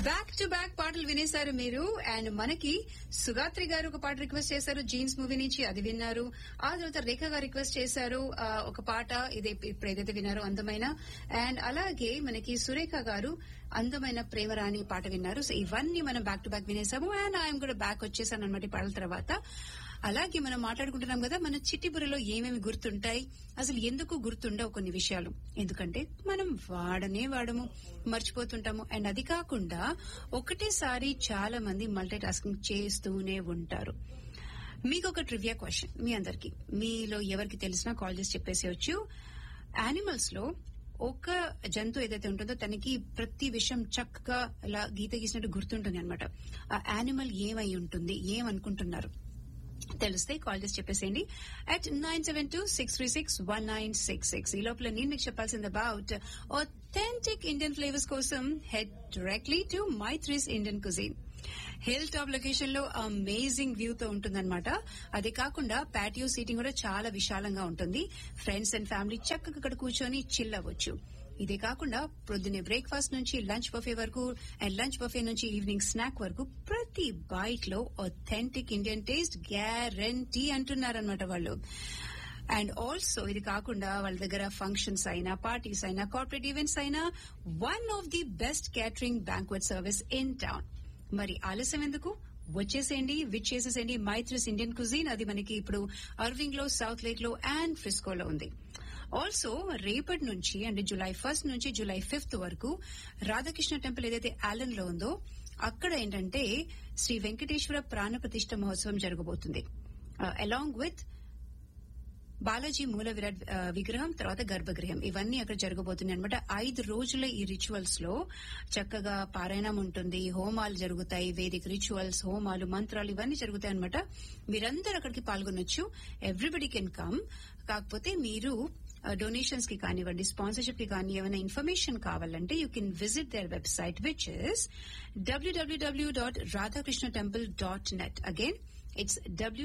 Back to back పాటలు వినేశారు మీరు and మనకి సుగాత్రి గారు ఒక పాట రిక్వెస్ట్ చేశారు జీన్స్ మూవీ నుంచి అది విన్నారు ఆ తర్వాత రేఖ గారు రిక్వెస్ట్ చేశారు ఆ, ఒక పాట ఇదే ఇప్పుడు ఏదైతే విన్నారో అందమైన అండ్ అలాగే మనకి సురేఖ గారు అందమైన ప్రేమరాణి పాట విన్నారు సో ఇవన్నీ మనం బ్యాక్ టు బ్యాక్ వినేసాము అండ్ ఆయన కూడా బ్యాక్ వచ్చేసాను అనమాట ఈ పాటల తర్వాత అలాగే మనం మాట్లాడుకుంటున్నాం కదా మన చిట్టి బుర్రలో ఏమేమి గుర్తుంటాయి అసలు ఎందుకు గుర్తుండవు కొన్ని విషయాలు ఎందుకంటే మనం వాడనే వాడము మర్చిపోతుంటాము అండ్ అది కాకుండా ఒకటేసారి చాలా మంది మల్టీ టాస్కింగ్ చేస్తూనే ఉంటారు మీకు ఒక ట్రివియా క్వశ్చన్ మీ అందరికి మీలో ఎవరికి తెలిసినా కాల్ చేసి చెప్పేసేయచ్చు యానిమల్స్ లో ఒక జంతువు ఏదైతే ఉంటుందో తనకి ప్రతి విషయం చక్కగా ఇలా గీత గీసినట్టు గుర్తుంటుంది అనమాట ఆ యానిమల్ ఏమై ఉంటుంది ఏమనుకుంటున్నారు తెలిస్తే కాల్ చేసి చెప్పేసేయండి at nine seven two six three six one nine six six ఈ లోపల నేను మీకు చెప్పాల్సింది అబౌట్ ఒథెంటిక్ ఇండియన్ ఫ్లేవర్స్ కోసం head directly to Maitri's Indian cuisine hill top location లో అమేజింగ్ వ్యూ తో ఉంటుందన్నమాట అదే కాకుండా పాటియో సీటింగ్ కూడా చాలా విశాలంగా ఉంటుంది ఫ్రెండ్స్ అండ్ ఫ్యామిలీ చక్కగా అక్కడ కూర్చొని చిల్ అవ్వచ్చు ఇదే కాకుండా పొద్దున్నే బ్రేక్ఫాస్ట్ నుంచి లంచ్ బఫే వరకు అండ్ లంచ్ బఫే నుంచి ఈవినింగ్ స్నాక్ వరకు ప్రతి బైట్ లో ఒథెంటిక్ ఇండియన్ టేస్ట్ గ్యారంటీ అంటున్నారనమాట వాళ్ళు అండ్ ఆల్సో ఇది కాకుండా వాళ్ళ దగ్గర ఫంక్షన్స్ అయినా పార్టీస్ అయినా కార్పొరేట్ ఈవెంట్స్ అయినా one of the best catering banquet service in town మరి ఆలస్యం ఎందుకు వచ్చేసేయండి విచ్ చేసేసేయండి మైత్రిస్ ఇండియన్ కుజీన్ అది మనకి ఇప్పుడు అర్వింగ్ లో సౌత్ లేక్ లో అండ్ ఫ్రిస్కోలో ఉంది ఆల్సో రేపటి నుంచి అంటే జులై ఫస్ట్ నుంచి జులై ఫిఫ్త్ వరకు రాధాకృష్ణ టెంపుల్ ఏదైతే ఆలన్ లో ఉందో అక్కడ ఏంటంటే శ్రీ వెంకటేశ్వర ప్రాణ ప్రతిష్ఠ మహోత్సవం జరగబోతుంది అలాంగ్ విత్ బాలాజీ మూల విరాట్ ఆ, విగ్రహం తర్వాత గర్భగృహం ఇవన్నీ అక్కడ జరగబోతున్నాయి అనమాట ఐదు రోజుల ఈ రిచువల్స్ లో చక్కగా పారాయణం ఉంటుంది హోమాలు జరుగుతాయి వేదిక రిచువల్స్ హోమాలు మంత్రాలు ఇవన్నీ జరుగుతాయి అనమాట మీరందరూ అక్కడికి పాల్గొనొచ్చు ఎవ్రీబడి కెన్ కమ్ కాకపోతే మీరు డొనేషన్స్ కి కానివ్వండి స్పాన్సర్షిప్ కి కానీ ఏమైనా ఇన్ఫర్మేషన్ కావాలంటే you can visit their website which is W W W dot Radhakrishna temple dot net again It's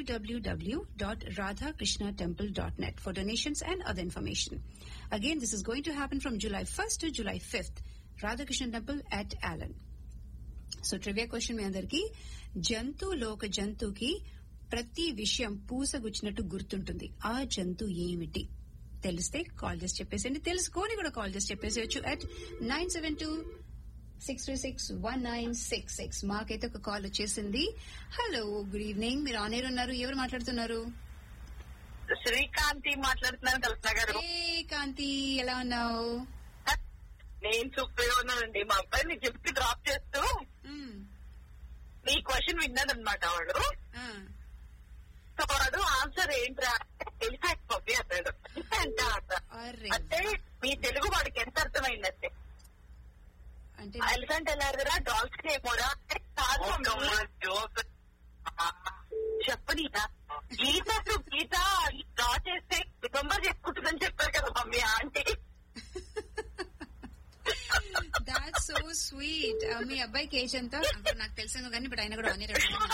www.radhakrishnattemple.net for donations and other information. Again, this is going to happen from July 1st to July 5th. Radhakrishna Temple at Allen. So trivia question మీ అందరికి జంతువులో ఒక జంతువుకి ప్రతి విషయం పూసగుచ్చినట్టు గుర్తుంటుంది ఆ జంతువు ఏమిటి తెలిస్తే కాల్ చేసి చెప్పేసేయండి తెలుసుకొని కూడా కాల్ చేసి చెప్పేసేయచ్చు at nine seven two six three six one nine six six మాకైతే ఒక కాల్ వచ్చేసింది హలో గుడ్ ఈవినింగ్ మీరు ఆన్ ఎయిర్ ఉన్నారు ఎవరు మాట్లాడుతున్నారు శ్రీకాంతి మాట్లాడుతున్నాను కల్పన గారు ఏ కాంతి ఎలా ఉన్నావు నేను సూపర్ ఉన్నానండి మా అబ్బాయిని జిమ్ డ్రాప్ చేస్తూ మ్, మీ క్వశ్చన్ విన్నాడనమాట వాడు ఆ, సో వాడు ఆన్సర్ ఏంట్రా ఎలిఫెంట్ పప్పి అన్నాడు అంటే అర్రే అంటే మీ తెలుగు వాడికి ఎంత అర్థమైందంటే అంటే ఎలిఫెంట్ ఎలాగరా డాల్స్ ఏమోరా అంటే కాదు మమ్మీ. చెప్పనీరా గీత టు గీత డ్రా చేస్తే రిమెంబర్ చేసుకుంటుందని చెప్పారు కదా mummy aunty that's so sweet మీ అబ్బాయికి ఏజ్ ఎంత అంటే నాకు తెలుసు కానీ బట్ ఆయన కూడా ఆన్ ఎయిర్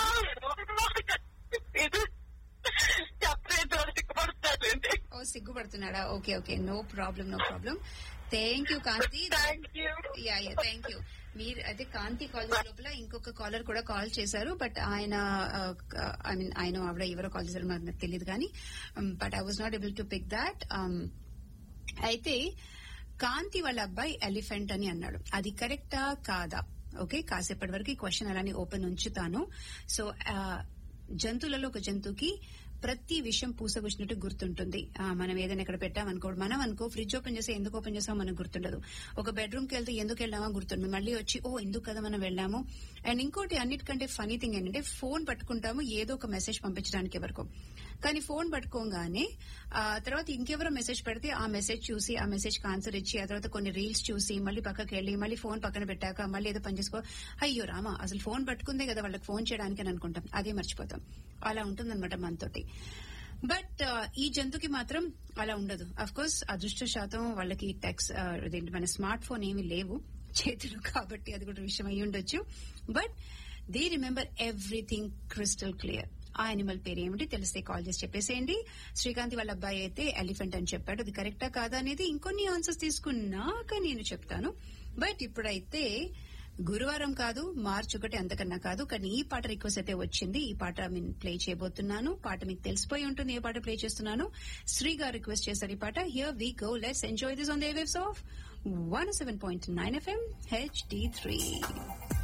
చెప్పలేదు సిగ్గుపడతానండి ఓ సిగ్గుపడుతున్నాడా okay okay no problem no problem thank you Kanthi thank you yeah yeah thank you మీరు అయితే కాంతి కాల్ లోపల ఇంకొక కాలర్ కూడా కాల్ చేశారు బట్ ఆయన ఐ మీన్ ఆయన ఆవిడ ఎవరో కాల్ చేశారు నాకు తెలియదు కానీ but I was not able to pick that అయితే కాంతి వాళ్ళ అబ్బాయి ఎలిఫెంట్ అని అన్నాడు అది కరెక్టా కాదా ఓకే కాసేపటి వరకు ఈ క్వశ్చన్ అలానే ఓపెన్ ఉంచుతాను సో ఆ, జంతువులలో ఒక జంతువుకి ప్రతి విషయం పూసగుచ్చినట్టు గుర్తుంటుంది ఆ, మనం ఏదైనా ఇక్కడ పెట్టామనుకో మనం అనుకో ఫ్రిడ్జ్ ఓపెన్ చేస్తే ఎందుకు ఓపెన్ చేసామో మనకు గుర్తుండదు ఒక బెడ్రూమ్ కి వెళ్తే ఎందుకు వెళ్ళామో గుర్తుండదు మళ్ళీ వచ్చి ఓ ఎందుకు కదా మనం వెళ్ళాము అండ్ ఇంకోటి అన్నిటికంటే ఫనీ థింగ్ ఏంటంటే ఫోన్ పట్టుకుంటాము ఏదో ఒక మెసేజ్ పంపించడానికి వరకు కానీ ఫోన్ పట్టుకోగానే ఆ తర్వాత ఇంకెవరో మెసేజ్ పెడితే ఆ మెసేజ్ చూసి ఆ మెసేజ్ కి ఆన్సర్ ఇచ్చి ఆ తర్వాత కొన్ని రీల్స్ చూసి మళ్ళీ పక్కకి వెళ్ళి మళ్ళీ ఫోన్ పక్కన పెట్టాక మళ్ళీ ఏదో పని చేసుకో అయ్యో రామా అసలు ఫోన్ పట్టుకుందే కదా వాళ్ళకి ఫోన్ చేయడానికి అని అనుకుంటాం అదే మర్చిపోతాం అలా ఉంటుందన్నమాట మనతోటి బట్ ఈ జంతువుకి మాత్రం అలా ఉండదు అఫ్ కోర్స్ అదృష్ట శాతం వాళ్ళకి టెక్స్ అదేంటి మన స్మార్ట్ ఫోన్ ఏమీ లేవు చేతులు కాబట్టి అది కూడా విషయం అయి ఉండొచ్చు but they remember everything crystal clear ఆ యానిమల్ పేరు ఏమిటి తెలిస్తే కాల్ చేసి చెప్పేసేయండి శ్రీకాంత్ వాళ్ళ అబ్బాయి అయితే ఎలిఫెంట్ అని చెప్పాడు అది కరెక్టా కాదా అనేది ఇంకొన్ని ఆన్సర్స్ తీసుకున్నాక నేను చెప్తాను బట్ ఇప్పుడైతే గురువారం కాదు మార్చ్ ఒకటి అంతకన్నా కాదు కానీ ఈ పాట రిక్వెస్ట్ అయితే వచ్చింది ఈ పాట నేను ప్లే చేయబోతున్నాను పాట మీకు తెలిసిపోయి ఉంటుంది ఏ పాట ప్లే చేస్తున్నాను శ్రీ గారు రిక్వెస్ట్ చేశారు ఈ పాట here we go let's enjoy this on the waves of one seven point nine FM H D three